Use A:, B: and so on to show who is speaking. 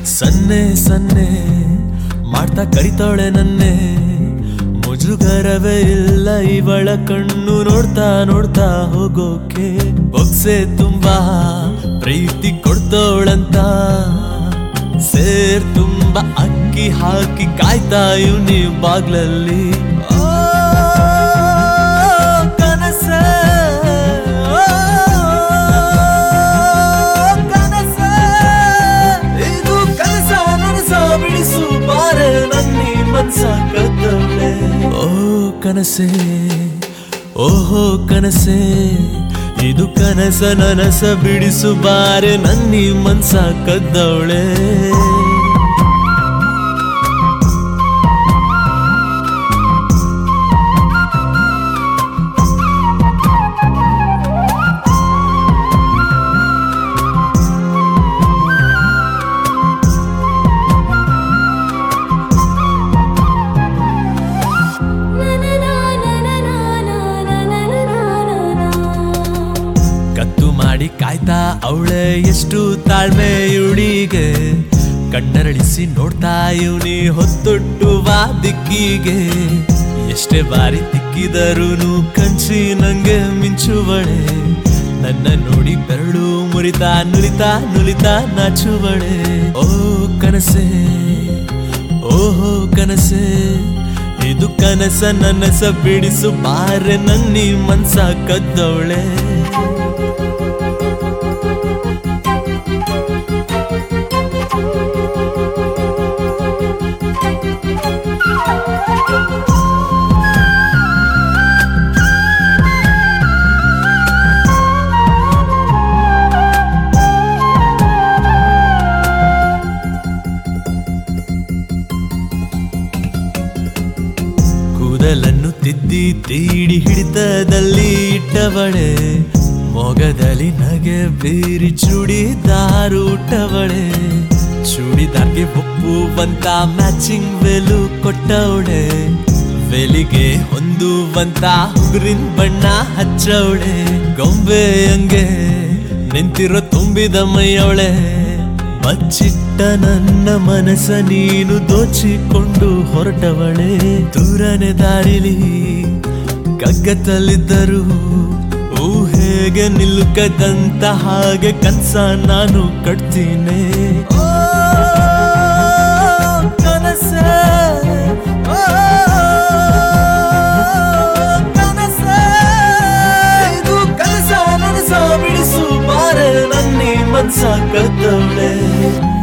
A: ಸನ್ನೆ ಸನ್ನೆ ಮಾಡ್ತಾ ಕರಿತಾಳೆ ನನ್ನೆ ಮುಜುಗರವೇ ಇಲ್ಲ ಇವಳ ಕಣ್ಣು ನೋಡ್ತಾ ನೋಡ್ತಾ ಹೋಗೋಕೆ ಬೊಕ್ಸೆ ತುಂಬಾ ಪ್ರೀತಿ ಕೊಡ್ತೋಳಂತ ಸೇರ್ ತುಂಬಾ ಅಕ್ಕಿ ಹಾಕಿ ಕಾಯ್ತಾ ಇವ್ನಿ ಬಾಗ್ಲಲ್ಲಿ ಆ, ಕನಸೇ, ಆ, ಕನಸೇ, ಇದು ಕನಸ ನನಸ ಬಿಡಿಸು ಬಾರೆ ನನ್ನಿ ಮನ್ಸ ಕದ್ದವಳೆ ಓ ಕನಸೇ ಓಹೋ ಕನಸೇ ಇದು ಕನಸ ನನಸ ಬಿಡಿಸು ಬಾರೆ ನನ್ನಿ ಮನ್ಸ ಕದ್ದವಳೆ ಕತ್ತು ಮಾಡಿ ಕಾಯ್ತಾ ಅವಳೆ ಎಷ್ಟು ತಾಳ್ಮೆ ಇವಳಿಗೆ ಕಣ್ಣರಳಿಸಿ ನೋಡ್ತಾ ಇವನಿ ಹೊತ್ತೊಟ್ಟುವ ದಿಕ್ಕಿಗೆ ಎಷ್ಟೇ ಬಾರಿ ತಿಕ್ಕಿದರೂನು ಕಂಚಿ ನಂಗೆ ಮಿಂಚುವಳೆ ನನ್ನ ನೋಡಿ ಬೆರಳು ಮುರಿತಾ ನುರಿತಾ ನುಲಿತಾ ನಾಚುವಳೆ ಓ ಕನಸೇ ಓಹೋ ಕನಸೇ ಇದು ಕನಸ ನನಸ ಬಿಡಿಸು ಬಾರೆ ನನ್ನಿ ಮನ್ಸ ಕದ್ದವಳೆ ಕೂದಲನ್ನು ತಿದ್ದಿ ತೀಡಿ ಹಿಡಿತದಲ್ಲಿ ಇಟ್ಟವಳೆ ಮೊಗದಲ್ಲಿ ನಗೆ ಬೀರಿ ಚೂಡಿದಾರು ಉಟ್ಟವಳೆ ಚೂಡಿದಾರ್ಗೆ ಒಪ್ಪುವಂತ ಮ್ಯಾಚಿಂಗ್ ವೇಲು ಕೊಟ್ಟವಳೆ ವೆಲಿಗೆ ಹೊಂದುವಂತ ಹುಗುರಿನ ಬಣ್ಣ ಹಚ್ಚವಳೆ ಗೊಂಬೆ ಹಂಗೆ ನಿಂತಿರೋ ತುಂಬಿದ ಮೈಯವಳೆ ಬಚ್ಚಿಟ್ಟ ನನ್ನ ಮನಸ್ಸ ನೀನು ದೋಚಿಕೊಂಡು ಹೊರಟವಳೆ ದೂರನೆ ದಾರಿಲಿ ಕಗ್ಗತ್ತಲಿದ್ದರು ಊಹೆಗೆ ನಿಲ್ಲುಕದಂತ ಹಾಗೆ ಕನ್ಸ ನಾನು ಕಟ್ತೀನಿ ಓ, ಕನಸೇ, ಓ, ಕನಸೇ, ಇದು ಕನಸ ನನಸ ಬಿಡಿಸು ಬಾರೆ ನನ್ನಿ ಮನ್ಸ ಕದ್ದವಳೆ